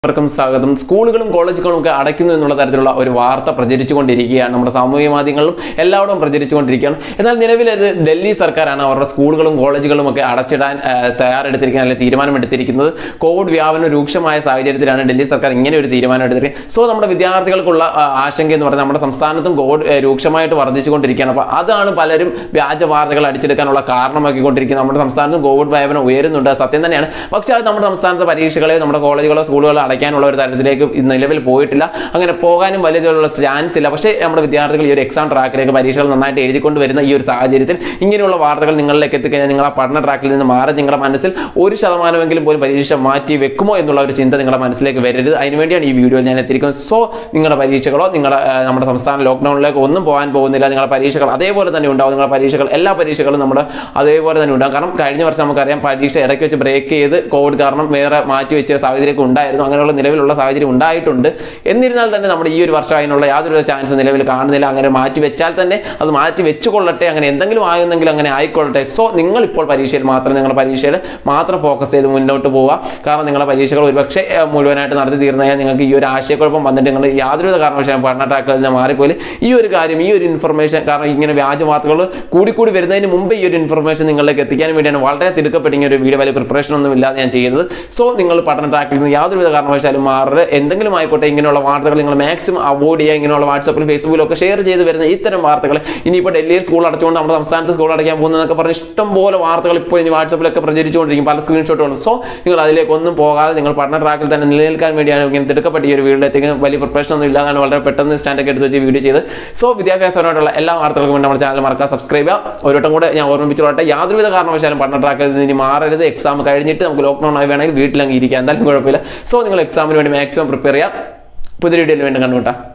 എല്ലാവർക്കും സ്വാഗതം സ്കൂളുകളും കോളേജുകളും ഒക്കെ അടയ്ക്കുന്നു എന്നുള്ള തരത്തിലുള്ള ഒരു വാർത്ത പ്രചരിച്ചുകൊണ്ടിരിക്കുകയാണ് നമ്മുടെ സാമൂഹ്യ മാധ്യമങ്ങളിലും എല്ലായിടവും പ്രചരിച്ചുകൊണ്ടിരിക്കുകയാണ് എന്നാൽ നിലവിൽ അത് ഡൽഹി സർക്കാരാണ് അവരുടെ സ്കൂളുകളും കോളേജുകളും ഒക്കെ അടച്ചിടാൻ ആ, തയ്യാറെടുത്തിരിക്കുന്നത് അല്ലെങ്കിൽ തീരുമാനമെടുത്തിരിക്കുന്നത് കോവിഡ് വ്യാപനം രൂക്ഷമായ സാഹചര്യത്തിലാണ് ഡൽഹി സർക്കാർ ഇങ്ങനെ ഒരു തീരുമാനം എടുത്തിരിക്കുന്നത് സോ നമ്മുടെ വിദ്യാർത്ഥികൾക്കുള്ള ആ, ആശങ്ക എന്ന് പറഞ്ഞാൽ നമ്മുടെ സംസ്ഥാനത്തും കോവിഡ് ആ, രൂക്ഷമായിട്ട് വർദ്ധിച്ചുകൊണ്ടിരിക്കുകയാണ് അപ്പോൾ അതാണ് പലരും വ്യാജ വാർത്തകൾ അടിച്ചെടുക്കാനുള്ള കാരണമാക്കിക്കൊണ്ടിരിക്കുന്നത് നമ്മുടെ സംസ്ഥാനത്തും കോവിഡ് വ്യാപനം ഉയരുന്നുണ്ട് സത്യം തന്നെയാണ് പക്ഷേ അത് നമ്മുടെ സംസ്ഥാനത്തെ പരീക്ഷകളെ നമ്മുടെ കോളേജുകളോ സ്കൂളുകളോ അടയ്ക്കാനുള്ള ഒരു തരത്തിലേക്ക് ഇന്ന് നിലവിൽ പോയിട്ടില്ല അങ്ങനെ പോകാനും വലിയ തോതിലുള്ള ചാൻസ് ഇല്ല പക്ഷേ നമ്മുടെ വിദ്യാർത്ഥികൾ ഈ ഒരു എക്സാം ട്രാക്കിലേക്ക് പരീക്ഷകൾ നന്നായിട്ട് എഴുതിക്കൊണ്ട് വരുന്ന ഈ ഒരു സാഹചര്യത്തിൽ ഇങ്ങനെയുള്ള വാർത്തകൾ നിങ്ങളിലേക്ക് എത്തിക്കഴിഞ്ഞാൽ നിങ്ങൾ ആ പഠന ട്രാക്കിൽ നിന്ന് മാറി നിങ്ങളുടെ മനസ്സിൽ ഒരു ശതമാനമെങ്കിലും പോലും പരീക്ഷ മാറ്റി വെക്കുമോ എന്നുള്ള ഒരു ചിന്ത നിങ്ങളുടെ മനസ്സിലേക്ക് വരരുത് അതിനുവേണ്ടിയാണ് ഈ വീഡിയോയിൽ ഞാൻ എത്തിയിരിക്കുന്നത് സോ നിങ്ങളുടെ പരീക്ഷകളോ നിങ്ങളുടെ ആ, നമ്മുടെ സംസ്ഥാന ലോക്ക്ഡൌണിലേക്ക് ഒന്നും പോകാൻ പോകുന്നില്ല നിങ്ങളുടെ പരീക്ഷകൾ അതേപോലെ തന്നെ ഉണ്ടാവും നിങ്ങളുടെ പരീക്ഷകൾ എല്ലാ പരീക്ഷകളും നമ്മുടെ അതേപോലെ തന്നെ ഉണ്ടാകും കാരണം കഴിഞ്ഞ വർഷം നമുക്കറിയാം പരീക്ഷ ഇടയ്ക്ക് വെച്ച് ബ്രേക്ക് ചെയ്ത് കോവിഡ് കാരണം വേറെ മാറ്റി വെച്ച സാഹചര്യമൊക്കെ ഉണ്ടായിരുന്നു അങ്ങനെയുള്ള നിലവിലുള്ള സാഹചര്യം ഉണ്ടായിട്ടുണ്ട് എന്നിരുന്നാൽ തന്നെ നമ്മുടെ ഈ ഒരു വർഷം അതിനുള്ള യാതൊരു ചാൻസ് നിലവിൽ കാണുന്നില്ല അങ്ങനെ മാറ്റി വെച്ചാൽ തന്നെ അത് മാറ്റി വെച്ചുകൊള്ളട്ടെ അങ്ങനെ എന്തെങ്കിലും ആകുന്നെങ്കിൽ അങ്ങനെ ആയിക്കൊള്ളട്ടെ സോ നിങ്ങൾ ഇപ്പോൾ പരീക്ഷയിൽ മാത്രം നിങ്ങളുടെ പരീക്ഷയിൽ മാത്രം ഫോക്കസ് ചെയ്ത് മുന്നോട്ട് പോവുക കാരണം നിങ്ങളുടെ പരീക്ഷകൾ ഒരുപക്ഷെ ഏഹ്, മുഴുവനായിട്ട് നടത്തി തീർന്നാൽ നിങ്ങൾക്ക് ഈ ഒരു ആശയക്കുഴപ്പം വന്നിട്ട് നിങ്ങൾ യാതൊരു കാരണവശാലും പഠന ട്രാക്കിൽ നിന്ന് മാറിപ്പോയി ഈ ഒരു കാര്യം ഈ ഒരു ഇൻഫർമേഷൻ കാരണം ഇങ്ങനെ വ്യാജ വാർത്തകൾ കൂടിക്കൂടി വരുന്നതിന് മുമ്പ് ഈ ഒരു ഇൻഫർമേഷൻ നിങ്ങളിലേക്ക് എത്തിക്കാൻ വേണ്ടിയാണ് വളരെ തിടുക്കപ്പെട്ട ഇങ്ങനെ ഒരു വീഡിയോ വലിയ പ്രിപ്പറേഷൻ ഒന്നും ഇല്ലാതെ ഞാൻ ചെയ്യുന്നത് സോ നിങ്ങൾ പഠന ട്രാക്കിൽ നിന്ന് യാതൊരുവിധ കാരണവശാലും മാറരുത് എന്തെങ്കിലും ആയിക്കോട്ടെ ഇങ്ങനെയുള്ള വാർത്തകൾ നിങ്ങൾ മാക്സിമം അവോയ്ഡ് ചെയ്യുക ഇങ്ങനെയുള്ള വാട്സപ്പിലും ഫേസ്ബുക്കിലും ഒക്കെ ഷെയർ ചെയ്ത് വരുന്ന ഇത്തരം വാർത്തകൾ ഇനിയിപ്പോൾ ഡൽഹിയിൽ സ്കൂൾ അടച്ചുകൊണ്ട് നമ്മുടെ സംസ്ഥാനത്ത് സ്കൂൾ അടയ്ക്കാൻ പോകുന്നതൊക്കെ പറഞ്ഞ് ഇഷ്ടം പോലെ വാർത്തകൾ ഇപ്പോൾ ഇനി വാട്സപ്പിലൊക്കെ പ്രചരിച്ചുകൊണ്ടിരിക്കും പല സ്ക്രീൻഷോട്ടുകളും സോ നിങ്ങൾ അതിലേക്ക് ഒന്നും പോകാതെ നിങ്ങൾ പഠന ട്രാക്കിൽ തന്നെ നിലനിൽക്കാൻ വേണ്ടിയാണ് ഇങ്ങനെ തിടുക്കപ്പെട്ട ഈ ഒരു വീഡിയോയിലേക്ക് വലിയ പ്രിപ്പറേഷൻ ഒന്നും ഇല്ലാതാണ് വളരെ പെട്ടെന്ന് സ്റ്റാൻഡൊക്കെ എടുത്ത് വെച്ച് വീഡിയോ ചെയ്ത് സോ വിദ്യാഭ്യാസപരമായിട്ടുള്ള എല്ലാ വാർത്തകൾക്കും വേണ്ടി നമ്മുടെ ചാനൽ മറക്കാൻ സബ്സ്ക്രൈബ് ചെയ്യുക ഒരു വട്ടം കൂടെ ഞാൻ ഓർമ്മിപ്പിച്ചോട്ടെ യാതൊരുവിധ കാരണവശാലും പഠന ട്രാക്കിൽ നിന്ന് ഇനി മാറരുത് എക്സാം കഴിഞ്ഞിട്ട് നമുക്ക് ലോക്ക്ഡൗൺ ആയി വേണമെങ്കിൽ വീട്ടിലങ്ങ് ഇരിക്കാം എന്തായാലും കുഴപ്പമില്ല സോ നിങ്ങൾ എക്സാമിന് വേണ്ടി മാക്സിമം പ്രിപ്പയർ ചെയ്യുക പുതിയ വീഡിയോയിൽ വീണ്ടും കണ്ടുമുട്ടാം